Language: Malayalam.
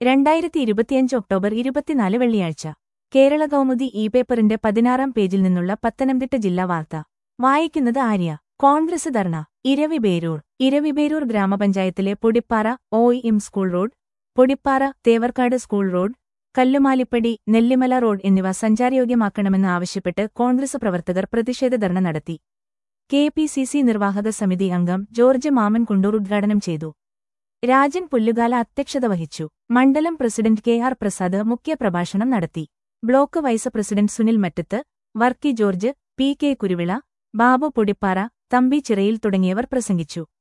രണ്ടായിരത്തി ഇരുപത്തിയഞ്ച് ഒക്ടോബർ ഇരുപത്തിനാല് വെള്ളിയാഴ്ച കേരള കൗമുദി ഇ പേപ്പറിന്റെ പതിനാറാം പേജിൽ നിന്നുള്ള പത്തനംതിട്ട ജില്ലാ വാർത്ത വായിക്കുന്നത് ആര്യ കോൺഗ്രസ് ധർണ ഇരവിബേരൂർ ഇരവിബേരൂർ ഗ്രാമപഞ്ചായത്തിലെ Podippara O M school road Podippara Thevarkad school road Kallumalippadi Nellimala road എന്നിവ സഞ്ചാരയോഗ്യമാക്കണമെന്ന് ആവശ്യപ്പെട്ട് കോൺഗ്രസ് പ്രവർത്തകർ പ്രതിഷേധ ധർണ നടത്തി കെ പി സി സി നിർവാഹക സമിതി അംഗം ജോർജ് മാമൻ കുണ്ടൂർ ഉദ്ഘാടനം ചെയ്തു രാജൻ പുല്ലുകാല അധ്യക്ഷത വഹിച്ചു മണ്ഡലം പ്രസിഡന്റ് കെ ആർ പ്രസാദ് മുഖ്യപ്രഭാഷണം നടത്തി block vice president Sunil Mattath Varkey George P K Kuruvila Babu Podippara Thampi Chirayil തുടങ്ങിയവർ പ്രസംഗിച്ചു